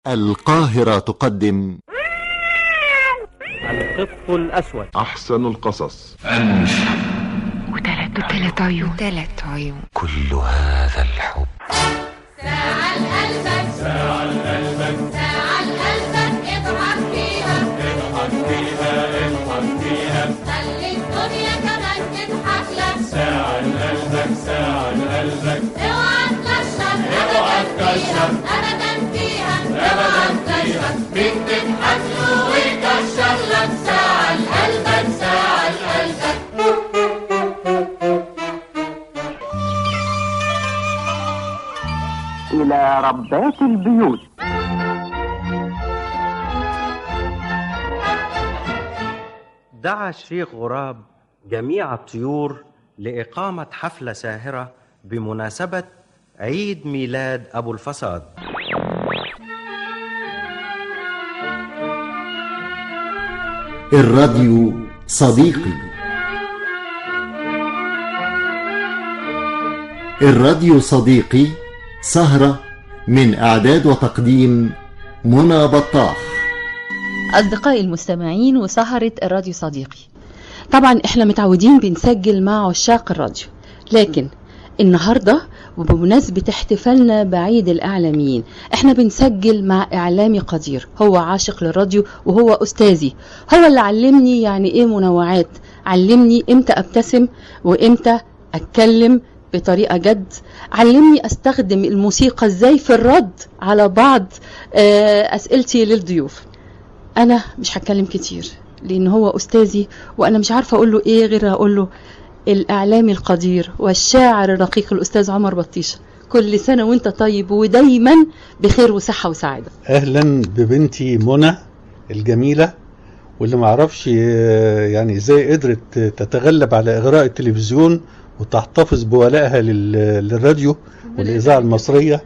القاهرة تقدم القط الأسود أحسن القصص وثلاث وثلاث عيون ثلاث عيون كل هذا الحب ساعة لقلبك ساعة لقلبك ساعة لقلبك اضحك فيها اضحك فيها اضحك فيها خلي الدنيا كمان تضحك لك ساعة لقلبك ساعة لقلبك اوعى تكشر اوعى تكشر ابدا فيها اوعى تكشر مين تضحك له ويكشر لك ساعة لقلبك ساعة لقلبك إلى ربات البيوت دعا الشيخ غراب جميع الطيور لإقامة حفلة ساهرة بمناسبة عيد ميلاد أبو الفصاد الراديو صديقي الراديو صديقي سهرة من إعداد وتقديم منى بطاح أصدقائي المستمعين وسهرة الراديو صديقي طبعا احنا متعودين بنسجل مع عشاق الراديو لكن النهاردة وبمناسبة احتفالنا بعيد الإعلاميين احنا بنسجل مع إعلامي قدير هو عاشق للراديو وهو أستاذي هو اللي علمني يعني إيه منوعات علمني إمتى أبتسم وإمتى أتكلم بطريقة جد علمني أستخدم الموسيقى إزاي في الرد على بعض آه، أسئلتي للضيوف انا مش هتكلم كتير لان هو استاذي وانا مش عارفه اقول له ايه غير اقول له الاعلامي القدير والشاعر الرقيق الاستاذ عمر بطيشه كل سنه وانت طيب ودايما بخير وصحه وسعاده اهلا ببنتي منى الجميله واللي معرفش آه، يعني ازاي قدرت تتغلب على اغراء التلفزيون وتحتفظ بولائها لل- للراديو والاذاعه المصريه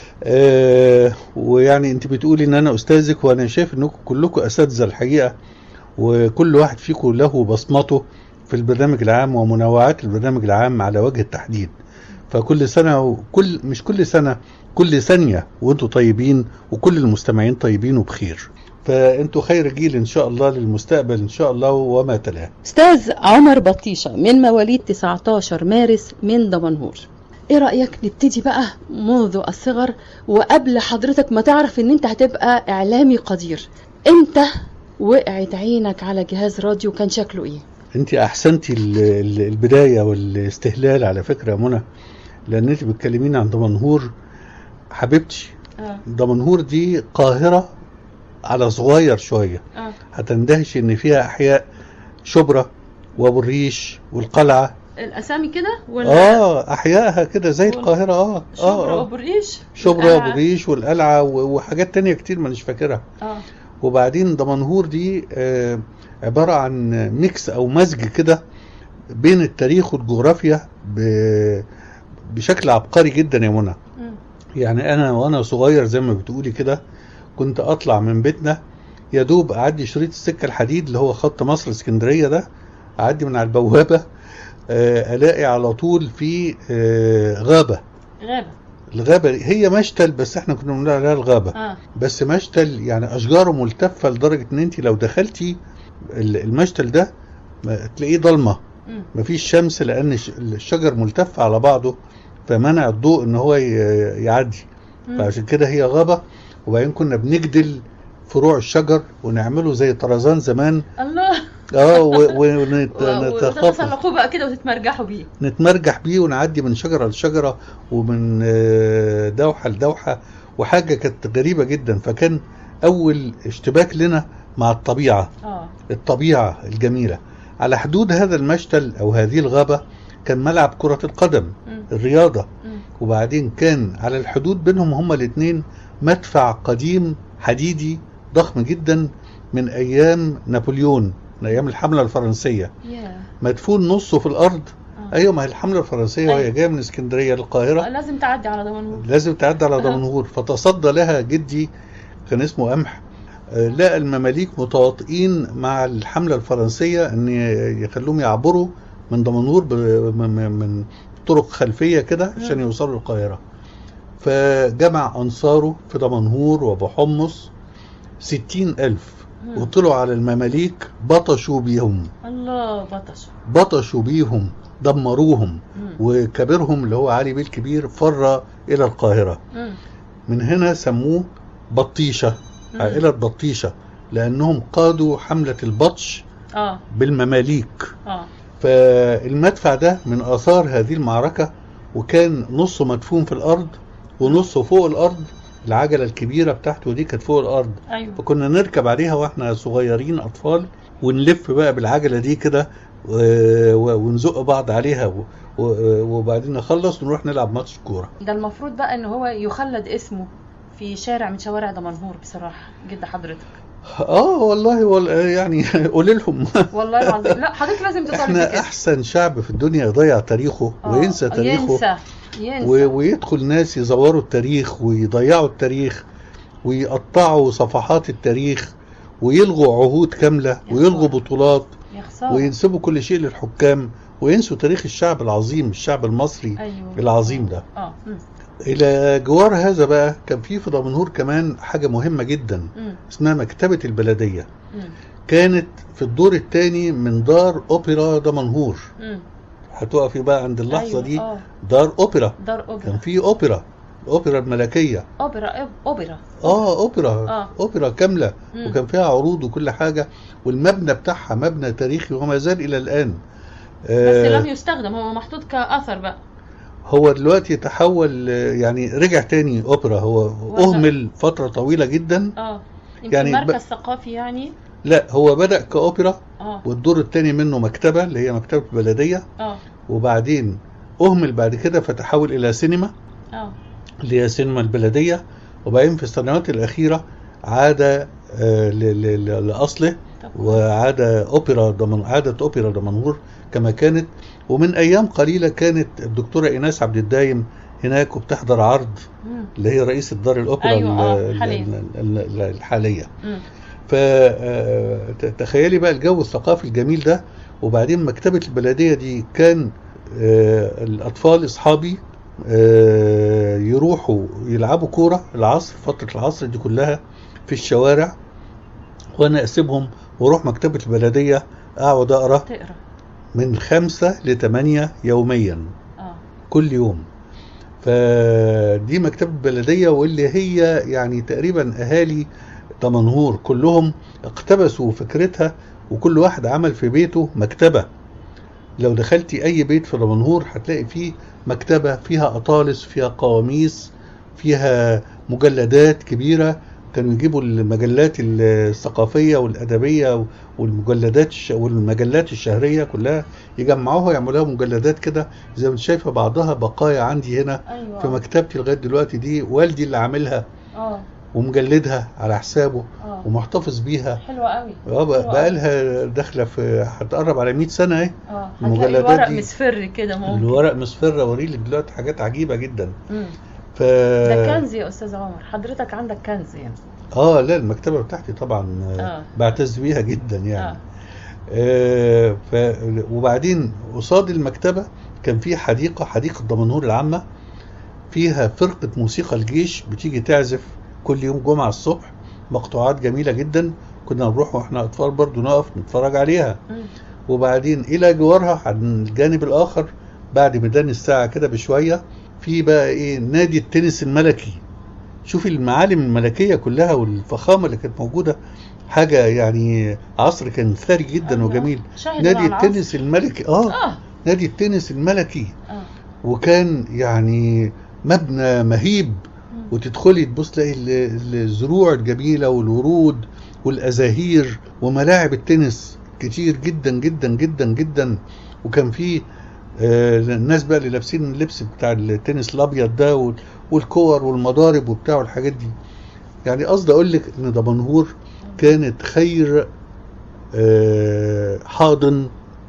آه، ويعني انت بتقولي ان انا استاذك وانا شايف انكم كلكم اساتذه الحقيقه وكل واحد فيكم له بصمته في البرنامج العام ومنوعات البرنامج العام على وجه التحديد فكل سنه وكل مش كل سنه كل ثانيه وانتم طيبين وكل المستمعين طيبين وبخير فانتوا خير جيل ان شاء الله للمستقبل ان شاء الله وما تلاه استاذ عمر بطيشه من مواليد 19 مارس من دمنهور ايه رايك نبتدي بقى منذ الصغر وقبل حضرتك ما تعرف ان انت هتبقى اعلامي قدير امتى وقعت عينك على جهاز راديو كان شكله ايه انت احسنتي ال- ال- البدايه والاستهلال على فكره يا منى لان انت بتكلميني عن دمنهور حبيبتي اه دمنهور دي قاهره على صغير شويه اه هتندهش ان فيها احياء شبرا وابو الريش والقلعه الاسامي كده ولا اه احيائها كده زي وال- القاهره اه شبرا اه وابو الريش شبرا والقلعة. وابو الريش والقلعه و- وحاجات تانية كتير ما مش فاكرها اه وبعدين دمنهور دي آه، عبارة عن ميكس أو مزج كده بين التاريخ والجغرافيا ب- بشكل عبقري جدا يا منى مم. يعني أنا وأنا صغير زي ما بتقولي كده كنت أطلع من بيتنا يا دوب أعدي شريط السكة الحديد اللي هو خط مصر اسكندرية ده أعدي من على البوابة آه، ألاقي على طول في آه، غابة غابه الغابة هي مشتل بس احنا كنا بنقول عليها الغابة اه بس مشتل يعني اشجاره ملتفه لدرجه ان انت لو دخلتي ال- المشتل ده ما تلاقيه ضلمه مم. مفيش شمس لان الش- الشجر ملتف على بعضه فمنع الضوء ان هو ي- يعدي مم. فعشان كده هي غابه وبعدين كنا بنجدل فروع الشجر ونعمله زي طرزان زمان الله اه ونتخافى وتتسلقوا بقى كده وتتمرجحوا بيه نتمرجح بيه ونعدي من شجرة لشجرة ومن آه، دوحة لدوحة وحاجة كانت غريبة جدا فكان أول اشتباك لنا مع الطبيعة اه الطبيعة الجميلة على حدود هذا المشتل أو هذه الغابة كان ملعب كرة القدم مم. الرياضة مم. وبعدين كان على الحدود بينهم هما الاتنين مدفع قديم حديدي ضخم جدا من أيام نابليون من أيام الحملة الفرنسية يا مدفون نصه في الأرض آه. ايوه ما هي الحمله الفرنسيه وهي أيوة. جايه من اسكندريه للقاهره لازم تعدي على دمنهور لازم تعدي على أها. دمنهور فتصدى لها جدي كان اسمه قمح آه، لقى المماليك متواطئين مع الحمله الفرنسيه ان يخلوهم يعبروا من دمنهور ب- من- من من طرق خلفيه كده عشان يوصلوا القاهره فجمع أنصاره في دمنهور وأبو حمص ستين ألف مم. وطلعوا على المماليك بطشوا بيهم الله بطش بطشوا بيهم دمروهم مم. وكبيرهم اللي هو علي بيه الكبير فر إلى القاهرة مم. من هنا سموه بطيشة مم. عائلة بطيشة لأنهم قادوا حملة البطش اه بالمماليك اه فالمدفع ده من آثار هذه المعركة وكان نصه مدفون في الأرض ونصه فوق الأرض العجلة الكبيرة بتاعته دي كانت فوق الأرض ايوه فكنا نركب عليها واحنا صغيرين أطفال ونلف بقى بالعجلة دي كده و- و- ونزق بعض عليها و- و- وبعدين نخلص ونروح نلعب ماتش كورة ده المفروض بقى ان هو يخلد اسمه في شارع من شوارع دمنهور بصراحه جد حضرتك اه والله وال يعني قول لهم والله العظيم لا حضرتك لازم تطالب احنا بكده احسن شعب في الدنيا يضيع تاريخه آه، وينسى تاريخه ينسى ينسى و- ويدخل ناس يزوروا التاريخ ويضيعوا التاريخ ويقطعوا صفحات التاريخ ويلغوا عهود كاملة ويلغوا بطولات يا خساره وينسبوا كل شيء للحكام وينسوا تاريخ الشعب العظيم الشعب المصري ايوه العظيم ده اه مم. إلى جوار هذا بقى كان في في دمنهور كمان حاجة مهمة جدا مم. اسمها مكتبة البلدية مم. كانت في الدور الثاني من دار أوبرا دمنهور مم. هتقفي بقى عند اللحظة أيوة، دي آه. دار أوبرا دار كان اوبرا في أوبرا الأوبرا الملكية اوبرا اوبرا اه اوبرا آه. اوبرا كامله مم. وكان فيها عروض وكل حاجه والمبنى بتاعها مبنى تاريخي وما زال الى الان بس آه لم يستخدم هو محطوط كاثر بقى هو دلوقتي تحول آه، يعني رجع تاني اوبرا هو ولا- اهمل فتره طويله جدا اه يمكن يعني يعني ب- مركز ثقافي يعني لا هو بدا كاوبرا اه والدور الثاني منه مكتبه اللي هي مكتبه البلديه اه وبعدين اهمل بعد كده فتحول الى سينما اه اللي هي سينما البلديه وبعدين في السنوات الاخيره عاد آه، ل- ل- ل- لاصله طب وعاد اوبرا دمن عادت اوبرا دمنهور كما كانت ومن ايام قليله كانت الدكتوره ايناس عبد الدايم هناك وبتحضر عرض مم. اللي هي رئيسه دار الاوبرا أيوة، آه، ال- حاليا. ال- ال- الحاليه مم. فتخيلي بقى الجو الثقافي الجميل ده وبعدين مكتبه البلديه دي كان آه، الاطفال اصحابي آه، يروحوا يلعبوا كوره العصر فتره العصر دي كلها في الشوارع وانا اسيبهم واروح مكتبه البلديه اقعد اقرا تقرا من خمسة لثمانية يوميا اه كل يوم فدي مكتبة بلدية واللي هي يعني تقريبا أهالي دمنهور كلهم اقتبسوا فكرتها وكل واحد عمل في بيته مكتبة لو دخلتي أي بيت في دمنهور هتلاقي فيه مكتبة فيها أطالس فيها قواميس فيها مجلدات كبيرة كانوا يجيبوا المجلات الثقافية والأدبية والمجلدات الش... والمجلات الشهرية كلها يجمعوها يعملوها مجلدات كده زي ما انت شايفة بعضها بقايا عندي هنا ايوه في مكتبتي لغاية دلوقتي دي والدي اللي عاملها اه ومجلدها على حسابه اه ومحتفظ بيها حلوه قوي اه بقى بقى لها داخله في هتقرب على 100 سنه اهي اه المجلدات هتلاقي الورق دي- مصفر كده ممكن الورق مصفر اوريلك دلوقتي حاجات عجيبه جدا مم. ف ده كنز يا استاذ عمر حضرتك عندك كنز يعني اه لا المكتبه بتاعتي طبعا آه. آه. بعتز بيها جدا يعني اه آه ف... وبعدين قصاد المكتبه كان في حديقه حديقه دمنهور العامه فيها فرقه موسيقى الجيش بتيجي تعزف كل يوم جمعه الصبح مقطوعات جميله جدا كنا نروح واحنا اطفال برضو نقف نتفرج عليها مم. وبعدين الى جوارها على الجانب الاخر بعد ميدان الساعه كده بشويه في بقى ايه نادي التنس الملكي شوفي المعالم الملكيه كلها والفخامه اللي كانت موجوده حاجه يعني عصر كان ثري جدا أيوة. وجميل شاهد نادي على العصر. التنس الملكي اه اه نادي التنس الملكي اه وكان يعني مبنى مهيب مم. وتدخلي تبص تلاقي ال- ال- الزروع الجميله والورود والازاهير وملاعب التنس كتير جدا جدا جدا جدا وكان في آه، الناس بقى اللي لابسين اللبس بتاع التنس الابيض ده وال- والكور والمضارب وبتاع والحاجات دي يعني قصدي اقول لك ان دمنهور كانت خير آه، حاضن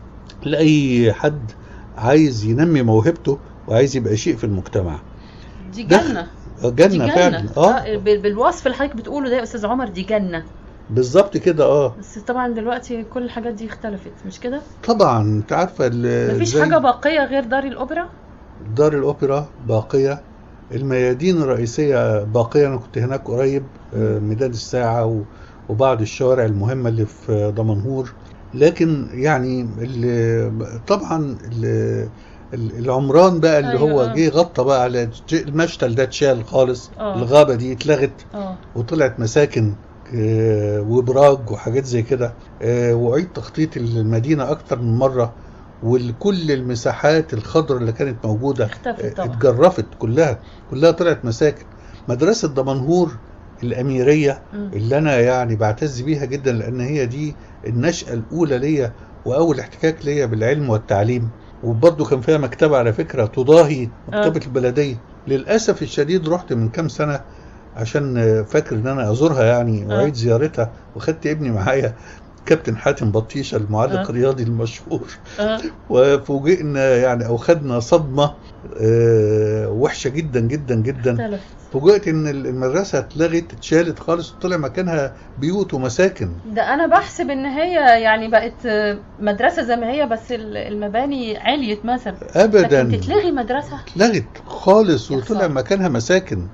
لاي حد عايز ينمي موهبته وعايز يبقى شيء في المجتمع دي ده جنه جنة, دي جنه فعلا اه بال- بالوصف اللي حضرتك بتقوله ده يا استاذ عمر دي جنه بالظبط كده اه بس طبعا دلوقتي كل الحاجات دي اختلفت مش كده طبعا انت عارفه ال- مفيش زي حاجه باقيه غير دار الاوبرا دار الاوبرا باقيه الميادين الرئيسية باقية أنا كنت هناك قريب آه، ميدان الساعة و- وبعض الشوارع المهمة اللي في دمنهور لكن يعني ال- طبعا ال- ال- العمران بقى اللي أيوة، هو آه. جه غطى بقى على ج- المشتل ده اتشال خالص آه. الغابة دي اتلغت اه وطلعت مساكن آه، وابراج وحاجات زي كده آه، وعيد تخطيط المدينه اكتر من مره وكل المساحات الخضراء اللي كانت موجوده اختفت آه، طبعا اتجرفت كلها كلها طلعت مساكن مدرسه دمنهور الاميريه مم. اللي انا يعني بعتز بيها جدا لان هي دي النشأة الاولى ليا واول احتكاك ليا بالعلم والتعليم وبرضه كان فيها مكتبة على فكرة تضاهي مكتبة البلدية للأسف الشديد رحت من كام سنة عشان آه، فاكر ان انا ازورها يعني آه. واعيد زيارتها وخدت ابني معايا كابتن حاتم بطيشة المعلق آه. الرياضي المشهور اه وفوجئنا يعني او خدنا صدمة آه، وحشة جدا جدا جدا اختلف فوجئت ان المدرسة اتلغت اتشالت خالص وطلع مكانها بيوت ومساكن ده انا بحسب ان هي يعني بقت مدرسه زي ما هي بس ال- المباني عليت مثلا ابدا لكن تتلغي مدرسه اتلغت خالص يا وطلع خسارة. مكانها مساكن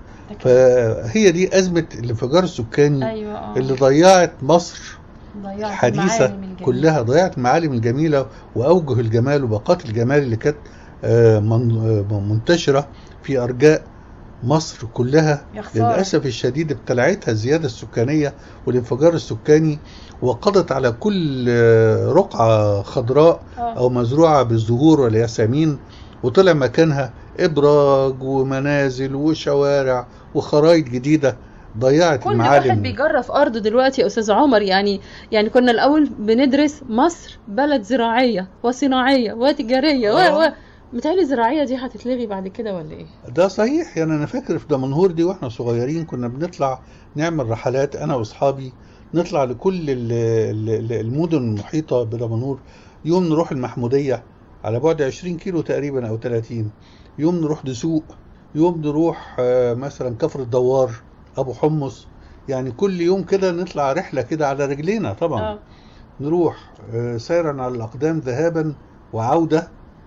فهي دي ازمة الانفجار السكاني ايوه اه اللي ضيعت مصر ضيعت الحديثة المعالم الجميلة. كلها ضيعت المعالم الجميلة وأوجه الجمال وباقات الجمال اللي كانت آه، من- آه، منتشرة في أرجاء مصر كلها يا خسارة. للأسف الشديد ابتلعتها الزيادة السكانية والانفجار السكاني وقضت على كل آه، رقعة خضراء آه. أو مزروعة بالزهور والياسمين وطلع مكانها إبراج ومنازل وشوارع وخرايط جديدة ضيعت كل المعالم واحد بيجرف ارضه دلوقتي يا استاذ عمر يعني يعني كنا الاول بندرس مصر بلد زراعيه وصناعيه وتجاريه و و آه. متهيألي الزراعيه دي هتتلغي بعد كده ولا ايه؟ ده صحيح يعني انا فاكر في دمنهور دي واحنا صغيرين كنا بنطلع نعمل رحلات انا واصحابي نطلع لكل ال- ال- ال- المدن المحيطه بدمنهور يوم نروح المحموديه على بعد 20 كيلو تقريبا او 30 يوم نروح دسوق يوم نروح آه، مثلا كفر الدوار ابو حمص يعني كل يوم كده نطلع رحله كده على رجلينا طبعا اه نروح آه، سيرا على الأقدام ذهابا وعودة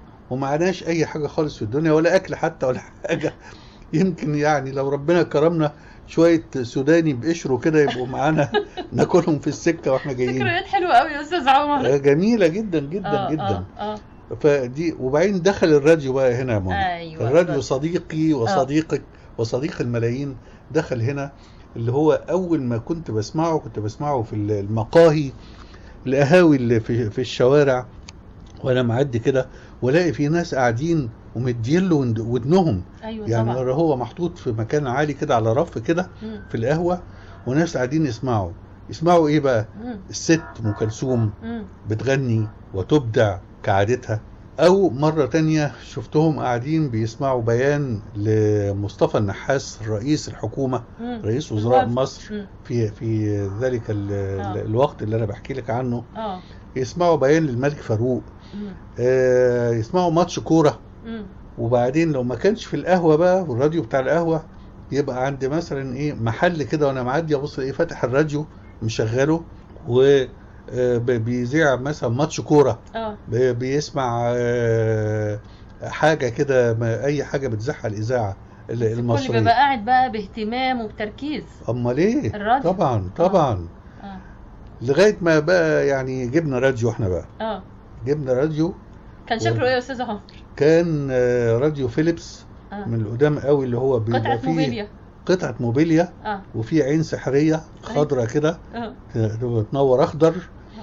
ومعناش أي حاجة خالص في الدنيا ولا أكل حتى ولا حاجة يمكن يعني لو ربنا كرمنا شوية سوداني بقشره كده يبقوا معانا ناكلهم في السكة واحنا جايين ذكريات حلوه قوي يا استاذ عمر آه، جميلة جدا جدا آه، جدا اه اه فدي وبعدين دخل الراديو بقى هنا يا ماما ايوه الراديو الراديو. صديقي وصديقك وصديق الملايين دخل هنا اللي هو اول ما كنت بسمعه كنت بسمعه في المقاهي القهاوي اللي في, في الشوارع وانا معدي كده والاقي في ناس قاعدين ومدين له ود- ودنهم ايوه يعني طبعا هو محطوط في مكان عالي كده على رف كده مم. في القهوه وناس قاعدين يسمعوا يسمعوا ايه بقى مم. الست ام كلثوم مم. بتغني وتبدع كعادتها او مرة تانية شفتهم قاعدين بيسمعوا بيان لمصطفى النحاس رئيس الحكومة مم. رئيس وزراء الوفد. مصر مم. في في ذلك ال- آه. الوقت اللي انا بحكي لك عنه اه يسمعوا بيان للملك فاروق مم. آه، يسمعوا ماتش كورة مم. وبعدين لو ما كانش في القهوة بقى والراديو بتاع القهوة يبقى عندي مثلا ايه محل كده وانا معدي ابص ايه فاتح الراديو مشغله و آه، ب- بيذيع مثلا ماتش كورة اه بي- بيسمع آه، حاجة كده ما- أي حاجة بتذاعها الإذاعة ال- كل بيبقى المصرية قاعد بقى باهتمام وبتركيز أمال إيه؟ الراديو. طبعا طبعا اه لغاية ما بقى يعني جبنا راديو إحنا بقى اه جبنا راديو كان شكله ايه يا استاذ عمر؟ كان آه، راديو فيليبس اه من القدام قوي اللي هو بيبقى قطعة فيه موبيليا قطعة موبيليا اه وفيه عين سحرية خضرة كده اه ت- تنور أخضر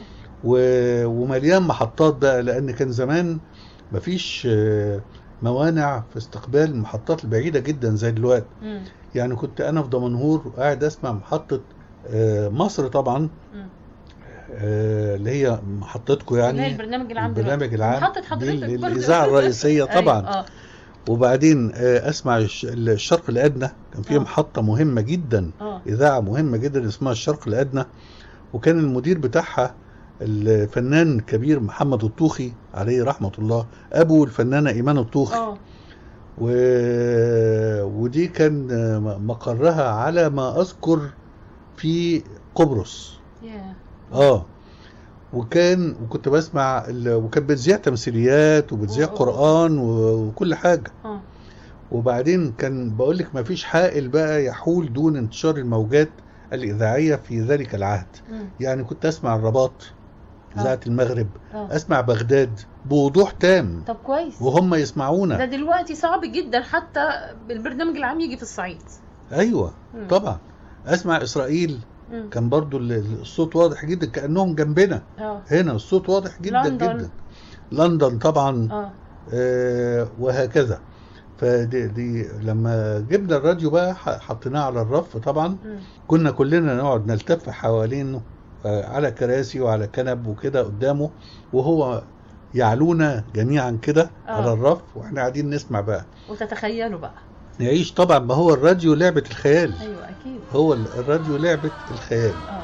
و- ومليان محطات بقى لأن كان زمان مفيش آه، موانع في استقبال المحطات البعيدة جدا زي دلوقتي مم. يعني كنت انا في دمنهور قاعد اسمع محطة آه، مصر طبعا مم. آه، اللي هي محطتكم اللي هي يعني البرنامج العام دلوقتي. البرنامج العام محطة دي حضرتك ال- برضه. الإذاعة الرئيسية طبعا أيوة. اه وبعدين آه، اسمع الش- الشرق الأدنى كان فيه آه. محطة مهمة جدا اه إذاعة مهمة جدا اسمها الشرق الأدنى وكان المدير بتاعها الفنان الكبير محمد الطوخي عليه رحمة الله أبو الفنانة إيمان الطوخي اه و... ودي كان مقرها على ما أذكر في قبرص ياه. اه وكان وكنت بسمع ال... وكانت بتذيع تمثيليات وبتذيع أوه. قرآن و... وكل حاجة اه وبعدين كان بقول لك ما فيش حائل بقى يحول دون انتشار الموجات الإذاعية في ذلك العهد مم. يعني كنت أسمع الرباط إذاعة المغرب آه. أسمع بغداد بوضوح تام طب كويس وهم ده يسمعونا دلوقتي صعب جدا حتى بالبرنامج العام يجي في الصعيد أيوة مم. طبعا أسمع إسرائيل مم. كان برضو ال- الصوت واضح جدا كأنهم جنبنا اه هنا الصوت واضح جدا لندن. جدا لندن طبعا اه آه وهكذا فدي دي لما جبنا الراديو بقى ح- حطيناه على الرف طبعا مم. كنا كلنا نقعد نلتف حوالينه آه، على كراسي وعلى كنب وكده قدامه وهو يعلونا جميعا كده آه. على الرف واحنا قاعدين نسمع بقى وتتخيلوا بقى نعيش طبعا ما هو الراديو لعبة الخيال ايوه اكيد هو ال- الراديو لعبة الخيال اه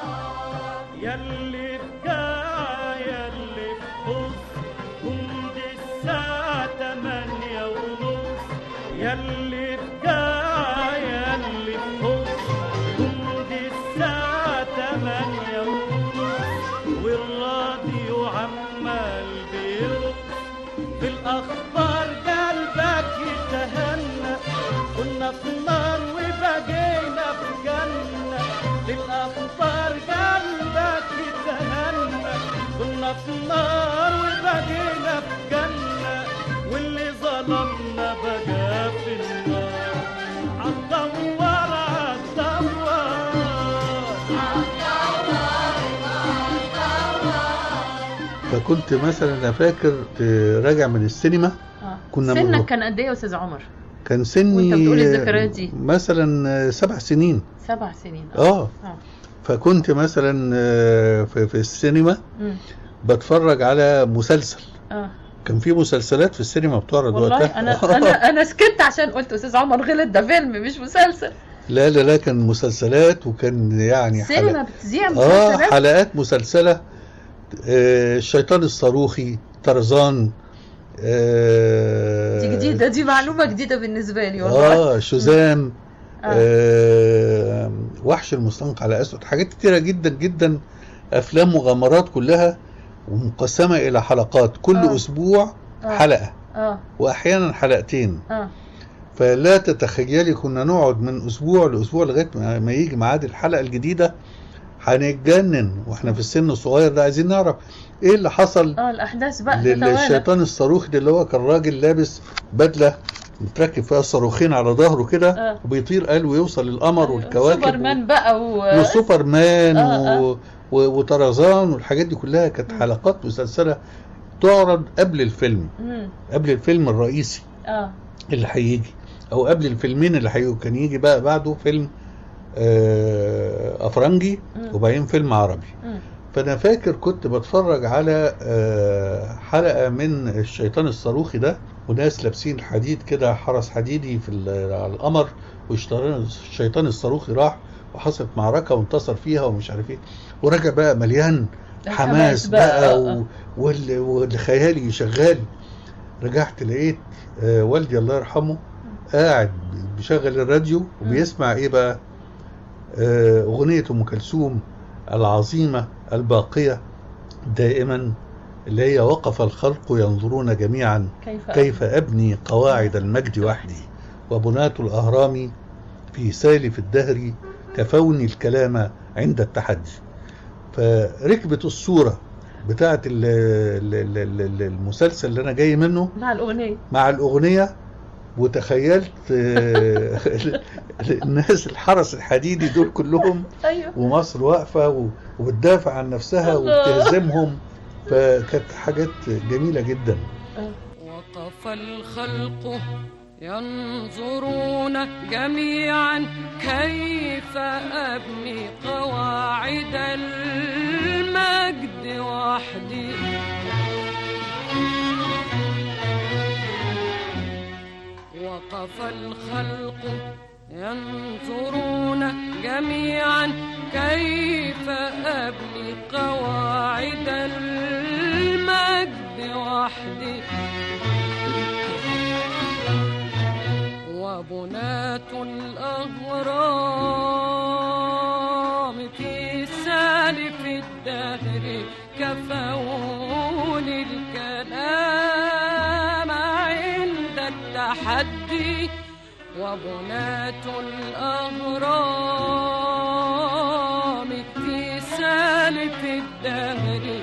يلي بكا يلي بخص جند الساعة تمانية ونص يلي بكا يلي بخص جند الساعة تمانية ونص والراديو عمال بيرقص بالأخبار قلبك يتهنى كنا في نار وبقينا في جنة للأخبار قلبك يتهنى كنا في نار وبقينا في جنة واللي ظلمنا بقى في النار عالدوار فكنت مثلا انا فاكر آه، راجع من السينما اه كنا سنك بنروح. كان قد ايه يا استاذ عمر؟ كان سني وانت بتقول الذكريات دي. مثلا آه، سبع سنين سبع سنين اه اه فكنت مثلا آه، في, في السينما مم. بتفرج على مسلسل اه كان في مسلسلات في السينما بتعرض والله وقتها انا انا انا سكت عشان قلت استاذ عمر غلط ده فيلم مش مسلسل لا لا لا كان مسلسلات وكان يعني سينما حلق- بتذيع اه مسلسلات حلقات مسلسلة آه الشيطان الصاروخي طرزان آه دي جديده دي معلومه جديده بالنسبه لي والله اه شوزام آه. آه وحش المستنقع على اسود حاجات كتيره جدا جدا افلام مغامرات كلها ومقسمه الى حلقات كل آه. اسبوع آه. حلقه اه واحيانا حلقتين اه فلا تتخيلي كنا نقعد من اسبوع لاسبوع لغايه ما ما يجي ميعاد الحلقه الجديده هنتجنن واحنا في السن الصغير ده عايزين نعرف ايه اللي حصل اه الاحداث بقى تتوالى للشيطان الصاروخي ده اللي هو كان راجل لابس بدله متركب فيها صاروخين على ظهره كده آه. وبيطير قال ويوصل للقمر والكواكب سوبرمان بقى و... وسوبرمان آه، و... و... وطرزان والحاجات دي كلها كانت حلقات مسلسله تعرض قبل الفيلم مم. قبل الفيلم الرئيسي اه اللي هيجي او قبل الفيلمين اللي هيجوا كان يجي بقى بعده فيلم آه، افرنجي مم. وبعدين فيلم عربي مم. فانا فاكر كنت بتفرج على آه، حلقه من الشيطان الصاروخي ده وناس لابسين حديد كده حرس حديدي في ال- على القمر والشيطان الشيطان الصاروخي راح وحصلت معركه وانتصر فيها ومش عارف ايه ورجع بقى مليان الحماس حماس بقى، بقى آه، و- آه. وال- والخيالي شغال رجعت لقيت آه، والدي الله يرحمه قاعد بيشغل الراديو وبيسمع ايه بقى آه، اغنيه ام كلثوم العظيمه الباقيه دائما اللي هي وقف الخلق ينظرون جميعا كيف كيف ابني قواعد المجد وحدي وبناة الاهرام في سالف الدهر كفوني الكلام عند التحدي فركبت الصوره بتاعت ال- ال- ال- ال- المسلسل اللي انا جاي منه مع الاغنيه مع الأغنية وتخيلت آه، الناس الحرس الحديدي دول كلهم ايوه ومصر واقفة و- وبتدافع عن نفسها الله. وبتهزمهم فكانت حاجات جميلة جدا وقف الخلق ينظرون جميعا كيف أبني قواعد المجد وحدي وقف الخلق ينظرون جميعا كيف أبني قواعد المجد وحدي وبناة الأهرام في سالف الدهر كفون الكلام عند التحدي تحدي وبناة الأهرام في سالف الدهر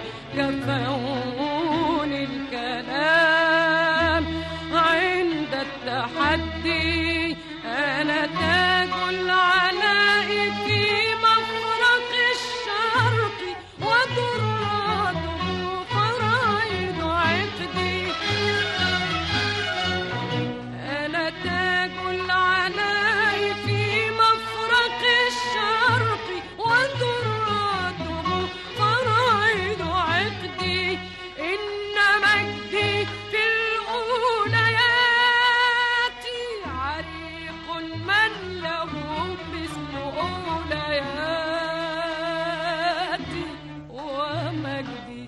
كفون الكلام عند التحدي أنا تاج العلاء في مفرق الشرق وضراده فرائض عقدي أنا تاج العلاء في مفرق الشرق وضراده فرائض عقدي إن مجدي في الأوليات عريق من له مثل أولياتي ومجدي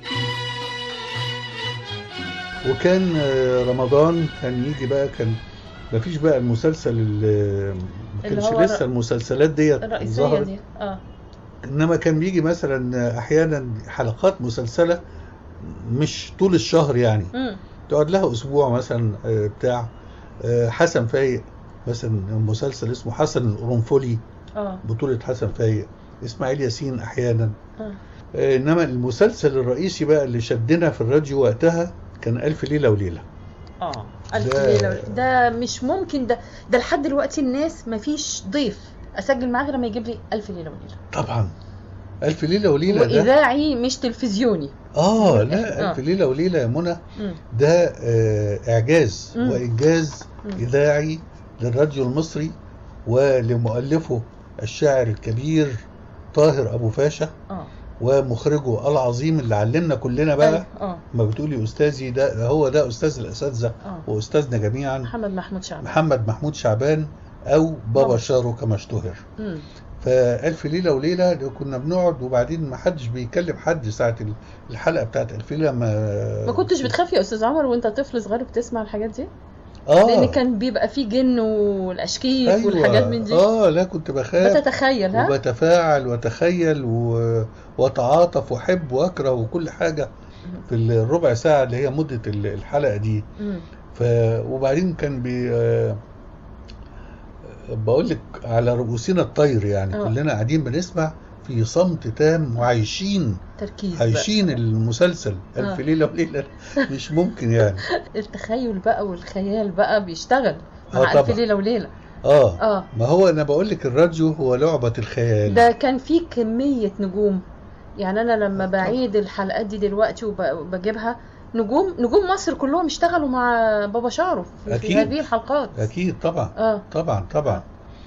وكان آه، رمضان كان يجي بقى كان مفيش بقى المسلسل اللي ما اللي كانش هو لسه الر- المسلسلات ديت الرئيسية ظهرت دي اه انما كان بيجي مثلا احيانا حلقات مسلسله مش طول الشهر يعني مم. تقعد لها اسبوع مثلا آه، بتاع آه، حسن فايق مثلا مسلسل اسمه حسن القرنفلي اه بطولة حسن فايق اسماعيل ياسين احيانا آه. آه، انما المسلسل الرئيسي بقى اللي شدنا في الراديو وقتها كان الف ليله وليله اه ألف ده- ليلة ده مش ممكن ده ده لحد دلوقتي الناس مفيش ضيف اسجل معاه غير لما يجيب لي الف ليله وليله طبعا الف ليله وليله ده واذاعي مش تلفزيوني اه لا آه. الف ليله وليله يا منى مم. ده آه، اعجاز مم. وانجاز مم. اذاعي للراديو المصري ولمؤلفه الشاعر الكبير طاهر ابو فاشا اه ومخرجه العظيم اللي علمنا كلنا بقى أيوة، اه ما بتقولي استاذي ده هو ده استاذ الاساتذه اه واستاذنا جميعا محمد محمود شعبان محمد محمود شعبان او بابا بابا. شارو كما اشتهر مم. فألف ليلة وليلة كنا بنقعد وبعدين ما حدش بيكلم حد ساعة الحلقة بتاعت ألف ليلة ما ما كنتش بتخاف يا استاذ عمر وانت طفل صغير بتسمع الحاجات دي اه لان كان بيبقى فيه جن والاشكيك والحاجات من دي اه لا كنت بخاف بتتخيل ها وبتفاعل واتخيل و... واتعاطف واحب واكره وكل حاجه في الربع ساعه اللي هي مده ال- الحلقه دي مم. ف وبعدين كان بي آه، بقول لك على رؤوسنا الطير يعني آه. كلنا قاعدين بنسمع في صمت تام وعايشين تركيز بقى. عايشين المسلسل الف آه. ليله وليله مش ممكن يعني التخيل بقى والخيال بقى بيشتغل آه مع ألف طبعا. ليلة وليلة اه اه ما هو انا بقول لك الراديو هو لعبه الخيال ده كان فيه كمية نجوم يعني أنا لما بعيد الحلقات دي دلوقتي وب- وبجيبها نجوم نجوم مصر كلهم اشتغلوا مع بابا شارو في, في أكيد. هذه الحلقات اكيد طبعا اه طبعا طبعا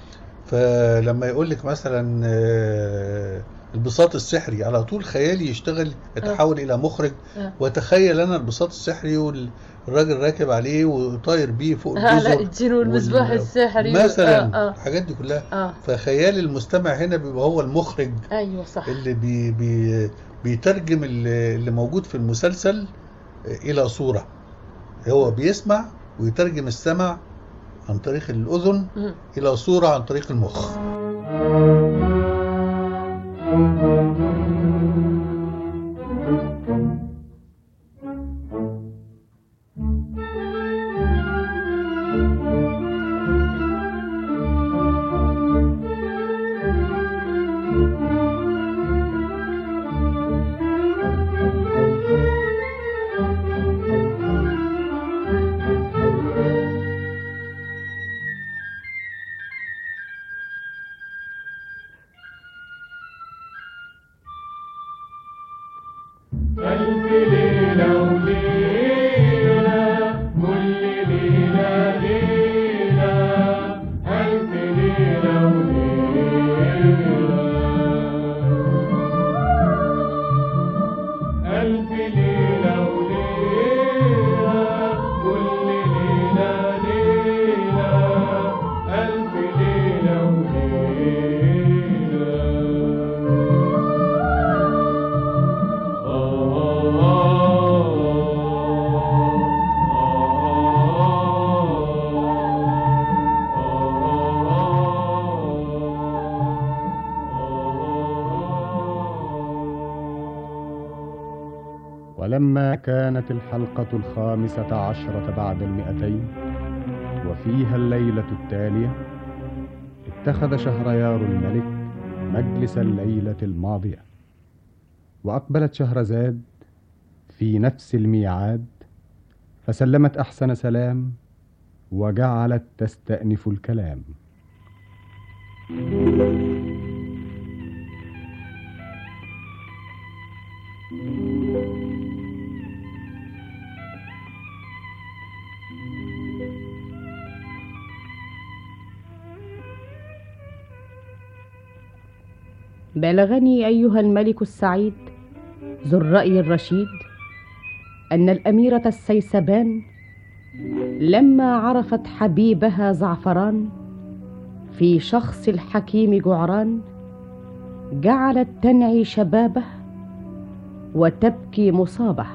فلما يقول لك مثلا آه، البساط السحري على طول خيالي يشتغل يتحول الى مخرج آه. وتخيل انا البساط السحري والراجل راكب عليه وطاير بيه فوق آه، لا الجزر اديله المصباح وال- السحري مثلا اه اه, الحاجات دي كلها آه. فخيال المستمع هنا بيبقى هو المخرج ايوه صح اللي بي بي بيترجم اللي اللي موجود في المسلسل الى صوره هو بيسمع ويترجم السمع عن طريق الاذن مم. الى صوره عن طريق المخ ألف ليلة وليلة كل ليلة ليلة ألف ليلة وليلة ألف ليلة وليلة كل ليلة ليلة ألف ليلة وليلة ولما كانت الحلقة الخامسة عشرة بعد المئتين وفيها الليلة التالية اتخذ شهريار الملك مجلس الليلة الماضية وأقبلت شهرزاد في نفس الميعاد فسلمت أحسن سلام وجعلت تستأنف الكلام بلغني أيها الملك السعيد ذو الرأي الرشيد أن الأميرة السيسبان لما عرفت حبيبها زعفران في شخص الحكيم جعران جعلت تنعي شبابه وتبكي مصابه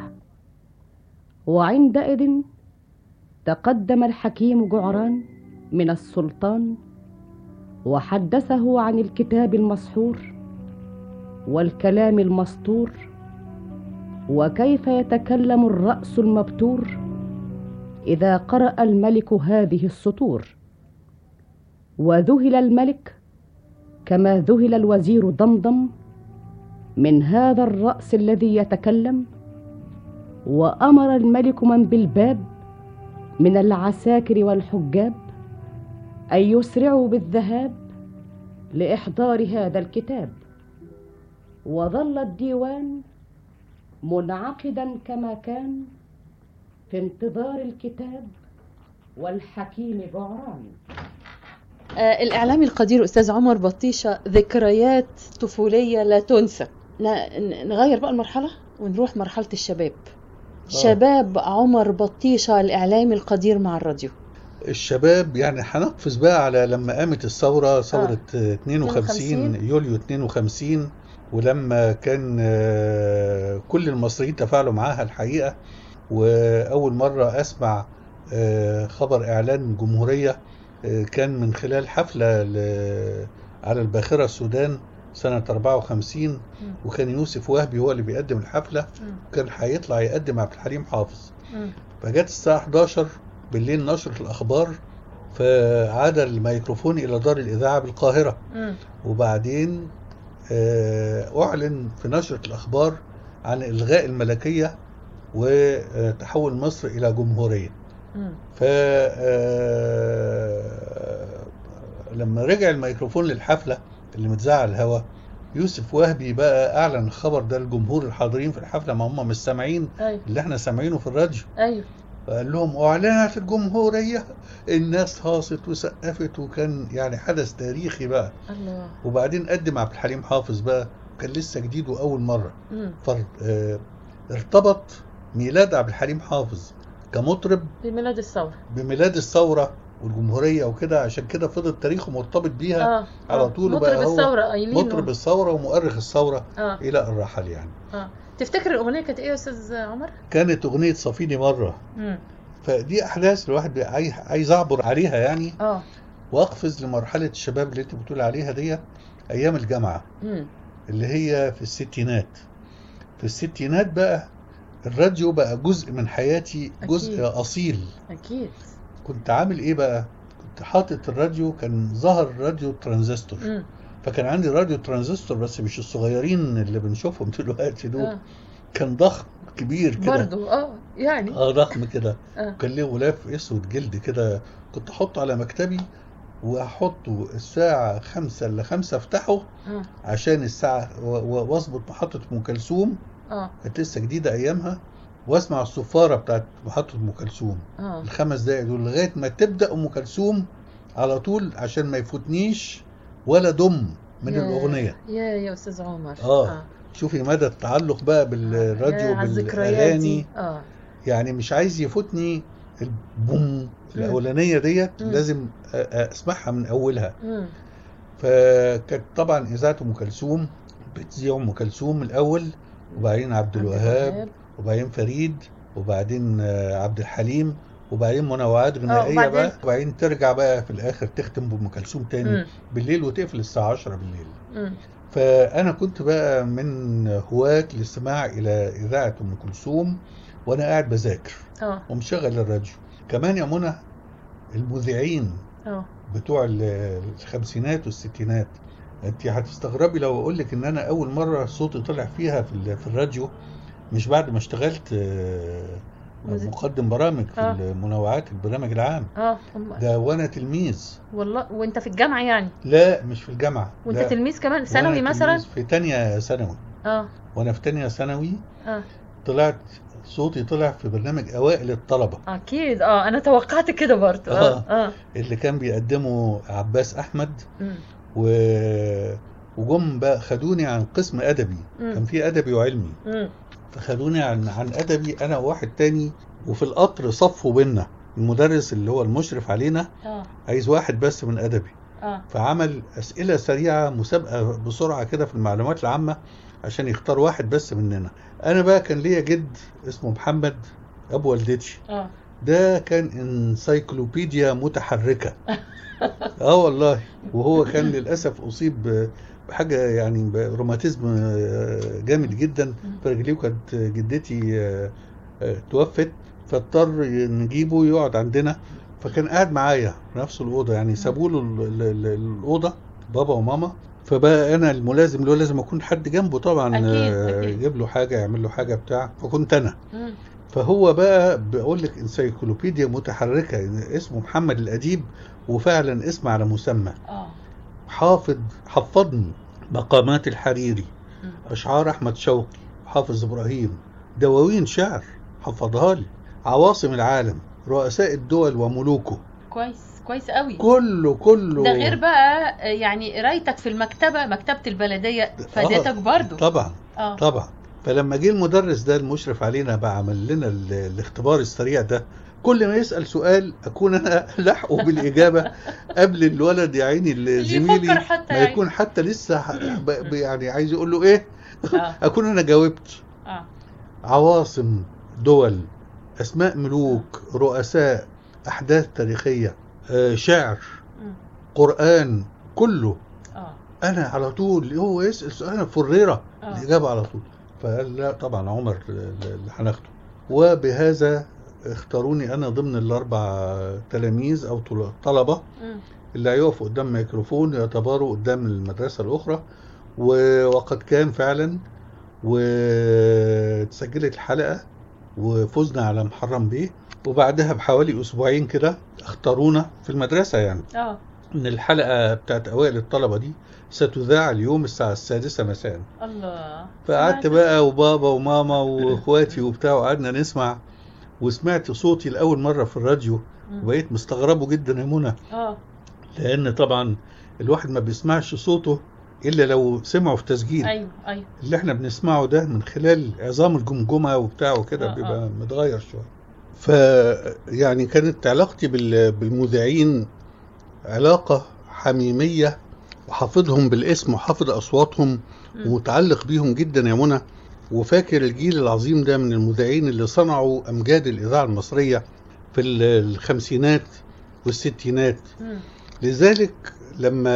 وعندئذ تقدم الحكيم جعران من السلطان وحدثه عن الكتاب المسحور والكلام المسطور وكيف يتكلم الراس المبتور اذا قرا الملك هذه السطور وذهل الملك كما ذهل الوزير ضمضم من هذا الراس الذي يتكلم وامر الملك من بالباب من العساكر والحجاب ان يسرعوا بالذهاب لاحضار هذا الكتاب وظل الديوان منعقدا كما كان في انتظار الكتاب والحكيم جعران آه الإعلامي القدير أستاذ عمر بطيشة ذكريات طفولية لا تنسى لا ن- نغير بقى المرحلة ونروح مرحلة الشباب شباب عمر بطيشة الإعلامي القدير مع الراديو الشباب يعني هنقفز بقى على لما قامت الثورة ثورة آه. 52 52. يوليو 52 ولما كان آه، كل المصريين تفاعلوا معاها الحقيقة وأول مرة أسمع آه، خبر إعلان الجمهورية آه، كان من خلال حفلة ل- على الباخرة السودان سنة 54 وكان يوسف وهبي هو اللي بيقدم الحفلة وكان هيطلع يقدم عبد الحليم حافظ فجت الساعة 11 بالليل نشرة الأخبار فعاد الميكروفون إلى دار الإذاعة بالقاهرة وبعدين آه، أعلن في نشرة الأخبار عن إلغاء الملكية وتحول مصر إلى جمهورية ف آه، لما رجع الميكروفون للحفلة اللي متذاعة على الهوا يوسف وهبي بقى أعلن الخبر ده للجمهور الحاضرين في الحفلة ما هم مش سامعين أيوة اللي احنا سامعينه في الراديو أيوة فقال لهم أعلنت الجمهورية الناس هاصت وسقفت وكان يعني حدث تاريخي بقى الله وبعدين قدم عبد الحليم حافظ بقى كان لسه جديد وأول مرة مم. فارتبط ميلاد عبد الحليم حافظ كمطرب بميلاد الثورة بميلاد الثورة والجمهورية وكده عشان كده فضل تاريخه مرتبط بيها آه على آه. طول مطرب بقى هو الثورة قايلين مطرب الثورة ومؤرخ الثورة آه. إلى الرحل يعني اه تفتكر الأغنية كانت إيه يا أستاذ عمر؟ كانت أغنية صفيني مرة مم. فدي أحداث الواحد بي- عايز عايز أعبر عليها يعني اه وأقفز لمرحلة الشباب اللي أنت بتقول عليها دي أيام الجامعة مم. اللي هي في الستينات في الستينات بقى الراديو بقى جزء من حياتي جزء أكيد. أصيل أكيد كنت عامل إيه بقى كنت حاطط الراديو كان ظهر راديو ترانزستور مم. فكان عندي راديو ترانزستور بس مش الصغيرين اللي بنشوفهم دلوقتي دول آه. كان ضخم كبير كده برضو اه يعني اه ضخم كده آه. كان ليه غلاف اسود جلد كده كنت احطه على مكتبي واحطه الساعة خمسة الا خمسة افتحه اه عشان الساعة و- و- واظبط محطة ام كلثوم اه كانت لسه جديدة ايامها واسمع الصفارة بتاعت محطة ام كلثوم اه الخمس دقايق دول لغاية ما تبدأ ام كلثوم على طول عشان ما يفوتنيش ولا دم من يا- الأغنية يا يا أستاذ عمر اه شوفي مدى التعلق بقى بالراديو يا على الذكريات بالأغاني دي اه يعني مش عايز يفوتني البوم الاولانيه ديت مم. لازم أ- أ- اسمعها من اولها مم. فكانت طبعا اذاعه ام كلثوم بتذيع ام كلثوم الاول وبعدين عبد الوهاب وبعدين فريد وبعدين آه، عبد الحليم وبعدين منوعات غنائيه وبعدين- بقى وبعدين ترجع بقى في الاخر تختم بام كلثوم تاني مم. بالليل وتقفل الساعه 10 بالليل مم. فأنا كنت بقى من هواة الاستماع إلى إذاعة أم كلثوم وأنا قاعد بذاكر اه ومشغل الراديو كمان يا منى المذيعين اه بتوع ال- الخمسينات والستينات انت هتستغربي لو اقول لك ان انا اول مره صوتي طلع فيها في ال- في الراديو مش بعد ما اشتغلت آه، مذيع. مقدم برامج في آه. المنوعات البرنامج العام اه أم- ده وانا تلميذ والله وانت في الجامعه يعني لا مش في الجامعه وانت لا. تلميذ كمان وأنا ثانوي مثلا تلميذ في تانية ثانوي اه وانا في تانية ثانوي اه طلعت صوتي طلع في برنامج اوائل الطلبه اكيد اه انا توقعت كده برضه اه آه. اه اللي كان بيقدمه عباس احمد مم. و... وجم بقى خدوني عن قسم ادبي مم. كان في ادبي وعلمي مم. فخدوني عن عن ادبي انا وواحد تاني وفي القطر صفوا بينا المدرس اللي هو المشرف علينا اه عايز واحد بس من ادبي اه فعمل اسئله سريعه مسابقه بسرعه كده في المعلومات العامه عشان يختار واحد بس مننا انا بقى كان ليا جد اسمه محمد ابو والدتي اه ده كان انسايكلوبيديا متحركه اه والله وهو كان للاسف اصيب بحاجه يعني بروماتيزم آه، جامد جدا في رجليه وكانت جدتي آه، آه، توفت فاضطر نجيبه يقعد عندنا فكان قاعد معايا في نفس الاوضه يعني سابوا له ال- ال- ال- الاوضه بابا وماما فبقى انا الملازم اللي هو لازم اكون حد جنبه طبعا أكيد، آه، أكيد. يجيب له حاجه يعمل له حاجه بتاع فكنت انا مم. فهو بقى بقول لك انسايكلوبيديا متحركه يعني اسمه محمد الاديب وفعلا اسم على مسمى اه حافظ حفظني مقامات الحريري مم. اشعار احمد شوقي حافظ ابراهيم دواوين شعر حفظها لي عواصم العالم رؤساء الدول وملوكه كويس كويس قوي كله كله ده غير بقى آه، يعني قرايتك في المكتبه مكتبه البلديه فادتك برضو طبعا اه طبعا فلما جه المدرس ده المشرف علينا بقى عمل لنا ال- الاختبار السريع ده كل ما يسأل سؤال أكون أنا لحقه بالإجابة قبل الولد يا عيني يفكر زميلي حتى ما يعني. يكون حتى لسه ح- ب- ب- يعني عايز يقول له إيه اه أكون أنا جاوبت اه عواصم دول أسماء ملوك رؤساء أحداث تاريخية آه، شعر مم. قرآن كله اه انا على طول هو يسال سؤال فريره آه. الاجابه على طول فقال لا طبعا عمر اللي هناخده وبهذا اختاروني انا ضمن الاربع تلاميذ او طل- طلبه مم. اللي هيقفوا قدام ميكروفون يتباروا قدام المدرسه الاخرى و- وقد كان فعلا واتسجلت الحلقه وفزنا على محرم بيه وبعدها بحوالي اسبوعين كده اختارونا في المدرسه يعني اه ان الحلقه بتاعت اوائل الطلبه دي ستذاع اليوم الساعه السادسة مساء الله فقعدت سمعت؟ بقى وبابا وماما واخواتي وبتاع وقعدنا نسمع وسمعت صوتي لاول مره في الراديو مم. وبقيت مستغربه جدا يا منى اه لان طبعا الواحد ما بيسمعش صوته الا لو سمعه في تسجيل ايوه ايوه اللي احنا بنسمعه ده من خلال عظام الجمجمه وبتاع وكده آه، بيبقى آه. متغير شويه ف يعني كانت علاقتي بال- بالمذيعين علاقه حميميه وحافظهم بالاسم وحافظ اصواتهم مم. ومتعلق بيهم جدا يا منى وفاكر الجيل العظيم ده من المذيعين اللي صنعوا امجاد الاذاعه المصريه في ال- الخمسينات والستينات مم. لذلك لما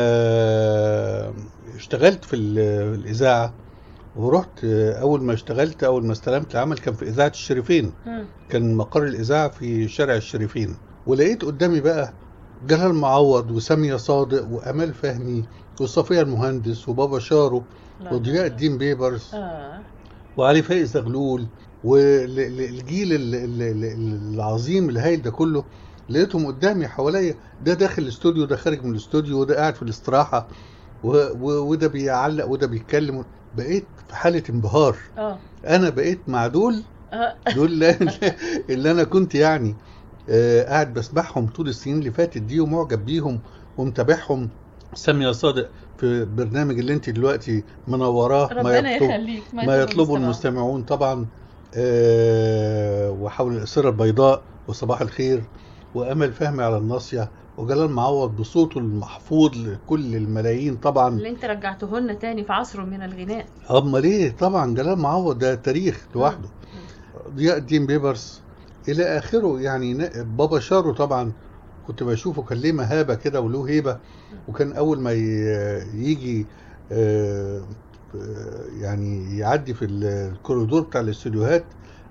اشتغلت في ال- الإذاعة ورحت أول ما اشتغلت أول ما استلمت العمل كان في إذاعة الشريفين مم. كان مقر الإذاعة في شارع الشريفين ولقيت قدامي بقى جلال معوض وسامية صادق وأمال فهمي وصفية المهندس وبابا شارو لا، وضياء لا. الدين بيبرس اه وعلي فايز زغلول والجيل ال- ال- ال- العظيم الهائل ده كله لقيتهم قدامي حواليا ده داخل الاستوديو ده خارج من الاستوديو وده قاعد في الاستراحه و- و- وده بيعلق وده بيتكلم بقيت في حاله انبهار اه انا بقيت مع دول آه. دول اللي, اللي انا كنت يعني آه، قاعد بسمعهم طول السنين اللي فاتت دي ومعجب بيهم ومتابعهم سامية صادق في برنامج اللي انت دلوقتي منوراه ما ربنا يطلب يخليك ما يطلبه المستمعون طبعا آه، وحول الأسرة البيضاء وصباح الخير وأمل فهمي على الناصية وجلال معوض بصوته المحفوظ لكل الملايين طبعا اللي انت رجعته لنا تاني في عصر من الغناء أما ليه طبعا جلال معوض ده تاريخ لوحده ضياء الدين بيبرس إلى آخره يعني نا- بابا شارو طبعا كنت بشوفه كان ليه مهابة كده وله هيبة وكان أول ما ي- يجي آه، آه، يعني يعدي في ال- الكوريدور بتاع الاستوديوهات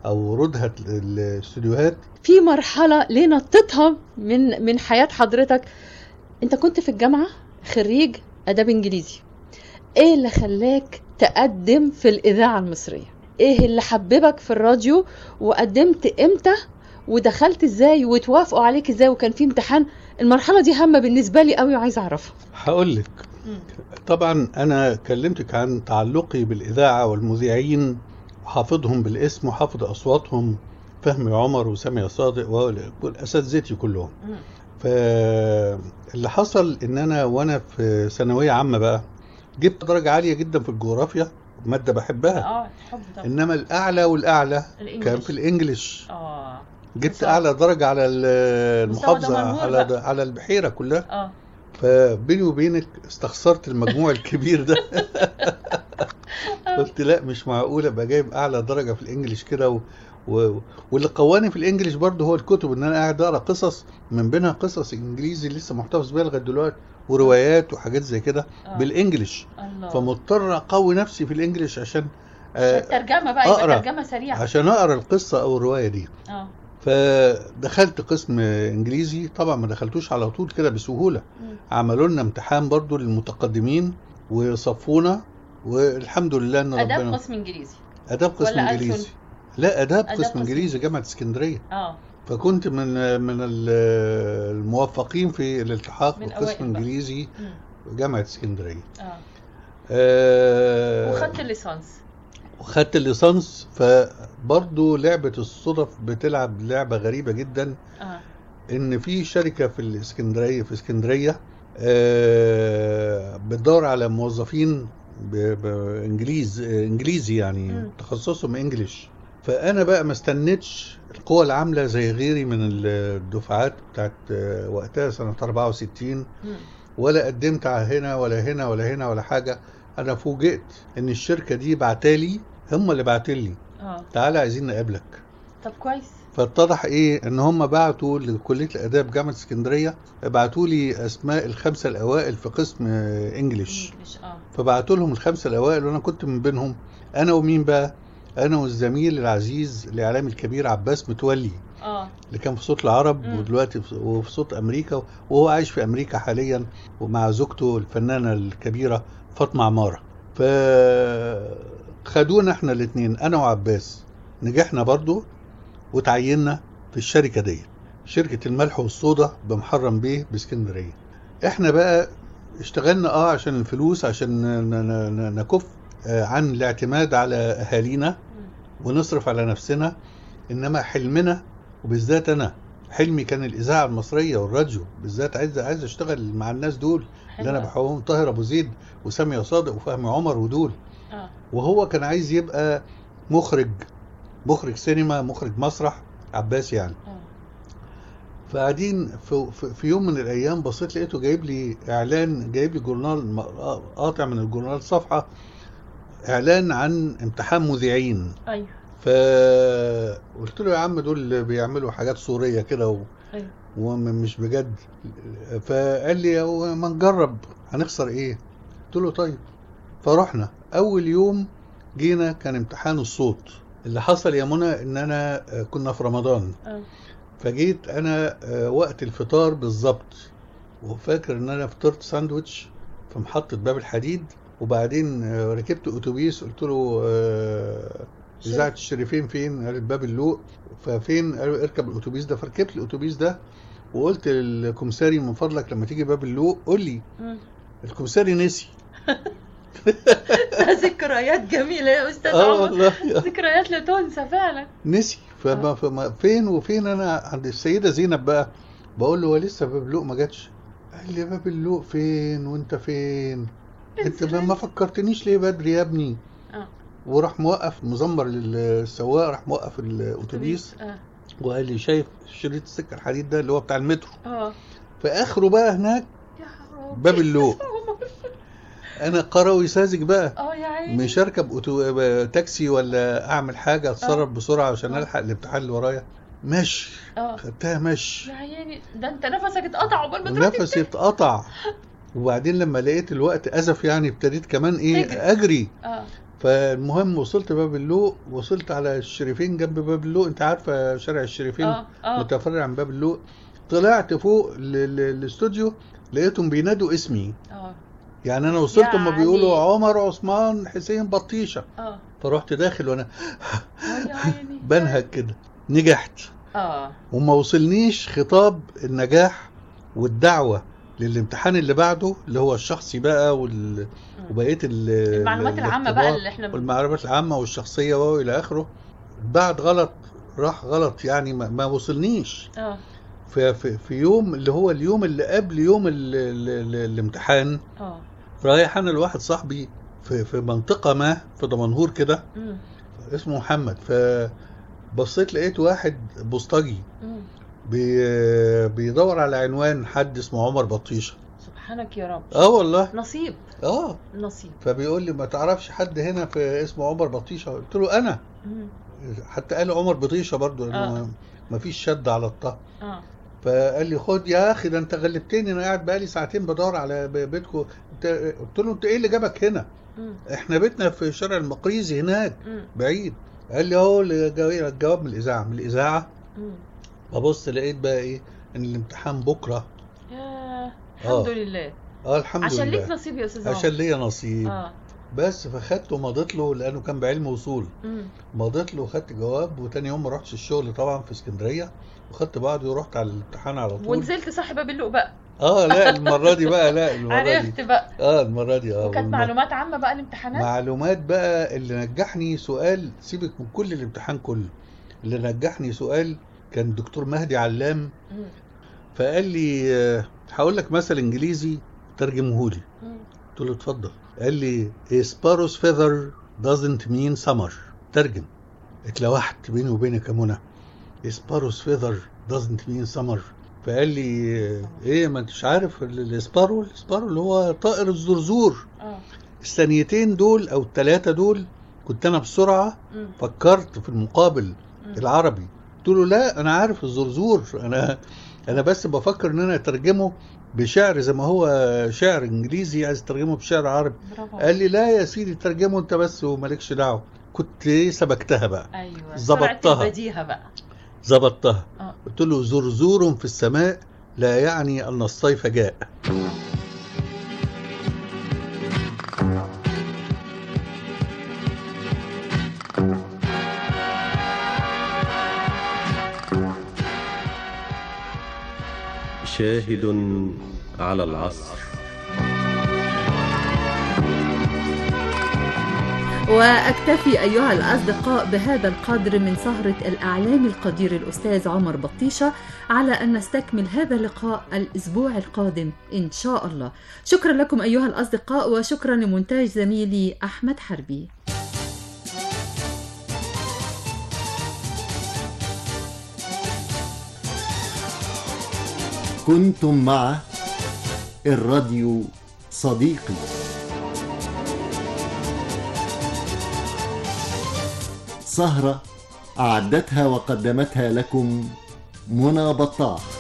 او وردها الاستوديوهات في مرحله ليه نطتها من من حياه حضرتك انت كنت في الجامعه خريج اداب انجليزي ايه اللي خلاك تقدم في الاذاعه المصريه ايه اللي حببك في الراديو وقدمت امتى ودخلت ازاي وتوافقوا عليك ازاي وكان في امتحان المرحله دي هامه بالنسبه لي قوي وعايزه اعرفها هقول لك طبعا انا كلمتك عن تعلقي بالاذاعه والمذيعين وحافظهم بالاسم وحافظ اصواتهم فهمي عمر وسامية صادق والاساتذتي كلهم فاللي حصل ان انا وانا في ثانويه عامه بقى جبت درجه عاليه جدا في الجغرافيا ماده بحبها اه حب طبعا انما الاعلى والاعلى الإنجليش. كان في الانجليش اه جبت صح. اعلى درجه على ال- مستوى المحافظه دمنهور على بقى. على البحيره كلها اه فبيني وبينك استخسرت المجموع الكبير ده قلت لا مش معقول ابقى جايب اعلى درجه في الانجليش كده و... و... واللي قواني في الانجليش برضه هو الكتب ان انا قاعد اقرا قصص من بينها قصص انجليزي لسه محتفظ بيها لغايه دلوقتي وروايات وحاجات زي كده آه. بالانجليش الله فمضطر اقوي نفسي في الانجليش عشان آه، الترجمه بقى أقرأ. يبقى ترجمه سريعه عشان اقرا القصه او الروايه دي اه فدخلت قسم انجليزي طبعا ما دخلتوش على طول كده بسهوله مم. عملوا لنا امتحان برضو للمتقدمين وصفونا والحمد لله ان اداب ربنا قسم انجليزي اداب قسم ولا انجليزي ألسن؟ لا اداب آداب قسم قسم انجليزي جامعه اسكندريه اه فكنت من من ال- الموفقين في الالتحاق من بقسم أوائل بقى. انجليزي مم. جامعه اسكندريه اه آه، وخدت الليسانس وخدت الليسانس فبرضه لعبه الصدف بتلعب لعبه غريبه جدا اه ان في شركه في الاسكندريه في اسكندريه آه، بتدور على موظفين ب- بانجليز آه، انجليزي يعني مم. تخصصهم انجليش فانا بقى ما استنيتش القوى العامله زي غيري من الدفعات بتاعت آه، وقتها سنه 64 مم. ولا قدمت على هنا ولا هنا ولا هنا ولا حاجه انا فوجئت ان الشركه دي بعتالي هم اللي بعتلي اه تعالى عايزين نقابلك طب كويس فاتضح ايه ان هم بعتوا لكليه الاداب جامعه اسكندريه بعتوا لي اسماء الخمسه الاوائل في قسم آه، انجليش انجلش اه فبعتوا لهم الخمسه الاوائل وانا كنت من بينهم انا ومين بقى انا والزميل العزيز الاعلامي الكبير عباس متولي اه اللي كان في صوت العرب مم. ودلوقتي في- وفي صوت امريكا وهو عايش في امريكا حاليا ومع زوجته الفنانه الكبيره فاطمه عماره فخدونا احنا الاثنين انا وعباس نجحنا برضو وتعيننا في الشركه دي شركه الملح والصودا بمحرم بيه باسكندريه احنا بقى اشتغلنا اه عشان الفلوس عشان ن- ن- ن- نكف آه، عن الاعتماد على اهالينا ونصرف على نفسنا انما حلمنا وبالذات انا حلمي كان الاذاعه المصريه والراديو بالذات عايز عايز اشتغل مع الناس دول اللي انا حلوة. بحبهم طاهر ابو زيد وساميه صادق وفهمي عمر ودول اه وهو كان عايز يبقى مخرج مخرج سينما مخرج مسرح عباس يعني اه فقاعدين في, في, في يوم من الايام بصيت لقيته جايب لي اعلان جايب لي جورنال م- قاطع من الجورنال صفحه اعلان عن امتحان مذيعين ايوه فقلت له يا عم دول بيعملوا حاجات صوريه كده و... ايوه ومش بجد فقال لي هو ما نجرب هنخسر ايه قلت له طيب فرحنا اول يوم جينا كان امتحان الصوت اللي حصل يا منى ان انا آه، كنا في رمضان اه فجيت انا آه، وقت الفطار بالظبط وفاكر ان انا فطرت ساندوتش في محطة باب الحديد وبعدين آه، ركبت اتوبيس قلت له آه، اذاعة الشريفين فين؟ قال باب اللوق ففين؟ قال اركب الاتوبيس ده فركبت الاتوبيس ده وقلت للكمساري من فضلك لما تيجي باب اللوق قول لي مم. الكمساري نسي ده ذكريات جميله يا استاذ اه عمر والله ذكريات لا تنسى فعلا نسي فما فما فين وفين انا عند السيده زينب بقى بقول له هو لسه باب اللوق ما جاتش قال لي باب اللوق فين وانت فين انت ما ما فكرتنيش ليه بدري يا ابني اه وراح موقف مزمر للسواق راح موقف الاتوبيس اه وقال لي شايف شريط السكه الحديد ده اللي هو بتاع المترو اه في اخره بقى هناك يا حرام باب اللوق انا قروي ساذج بقى اه يا عيني مش اركب أوتو... تاكسي ولا اعمل حاجه اتصرف بسرعه عشان آه. الحق الامتحان اللي ورايا ماشي اه خدتها ماشي يا عيني ده انت نفسك اتقطع عقبال ما تروح ونفسي اتقطع وبعدين لما لقيت الوقت ازف يعني ابتديت كمان ايه تجري. اجري اه فالمهم وصلت باب اللوق وصلت على الشريفين جنب باب اللوق انت عارفه شارع الشريفين اه اه متفرع عن باب اللوق طلعت فوق ال- ال- الاستوديو لقيتهم بينادوا اسمي اه يعني انا وصلت ما يعني- بيقولوا عمر عثمان حسين بطيشه اه فرحت داخل وانا يا عيني بنهج كده نجحت اه وما وصلنيش خطاب النجاح والدعوه للامتحان اللي بعده اللي هو الشخصي بقى وال... وبقيه ال- المعلومات العامة بقى الاختبار اللي احنا بن- والمعلومات العامه والشخصيه والى اخره بعد غلط راح غلط يعني ما, ما وصلنيش اه في, في, في يوم اللي هو اليوم اللي قبل يوم ال ال ال الامتحان اه رايح انا لواحد صاحبي في, في منطقه ما في دمنهور كده مم. اسمه محمد فبصيت لقيت واحد بوسطجي مم. بي بيدور على عنوان حد اسمه عمر بطيشه سبحانك يا رب اه والله نصيب اه نصيب فبيقول لي ما تعرفش حد هنا في اسمه عمر بطيشه قلت له انا مم. حتى قال عمر بطيشه برضو آه. لانه ما فيش شد على الطه اه فقال لي خد يا اخي ده انت غلبتني انا قاعد بقالي ساعتين بدور على ب- بيتكم انت قلت له انت ايه اللي جابك هنا مم. احنا بيتنا في شارع المقريزي هناك مم. بعيد قال لي اهو الجو- الجواب من الاذاعه من الاذاعه مم. ببص لقيت بقى ايه ان الامتحان بكره يا آه. الحمد لله اه الحمد عشان لله ليك نصيب يا استاذ عمر عشان ليا نصيب اه بس فخدته ومضيت له لانه كان بعلم وصول مم. مضيت له وخدت جواب وتاني يوم ما رحتش الشغل طبعا في اسكندريه وخدت بعضي ورحت على الامتحان على طول ونزلت صاحب باب اللوق بقى اه لا المره دي بقى لا المره عرفت دي بقى اه المره دي اه وكانت والم- معلومات عامة بقى الامتحانات معلومات بقى اللي نجحني سؤال سيبك من كل الامتحان كله اللي نجحني سؤال كان الدكتور مهدي علام مم. فقال لي آه، هقول لك مثل انجليزي ترجمه لي مم. قلت له اتفضل قال لي a sparrow's feather doesn't mean summer ترجم اتلوحت بيني وبينك يا منى a sparrow's feather doesn't mean summer فقال لي آه، ايه ما انتش عارف ال- السبارو السبارو اللي هو طائر الزرزور اه الثانيتين دول او الثلاثه دول كنت انا بسرعه مم. فكرت في المقابل مم. العربي قلت له لا انا عارف الزرزور انا انا بس بفكر ان انا اترجمه بشعر زي ما هو شعر انجليزي عايز ترجمه بشعر عربي برافو قال لي لا يا سيدي ترجمه انت بس ومالكش دعوه كنت ايه سبكتها بقى ايوه ظبطتها. سرعة البديهة بقى ظبطتها اه قلت له زرزور في السماء لا يعني ان الصيف جاء شاهد على العصر وأكتفي أيها الأصدقاء بهذا القدر من سهرة الأعلام القدير الأستاذ عمر بطيشة على أن نستكمل هذا اللقاء الأسبوع القادم إن شاء الله شكرا لكم أيها الأصدقاء وشكرا لمونتاج زميلي أحمد حربي كنتم مع الراديو صديقي سهرة أعدتها وقدمتها لكم منى بطاح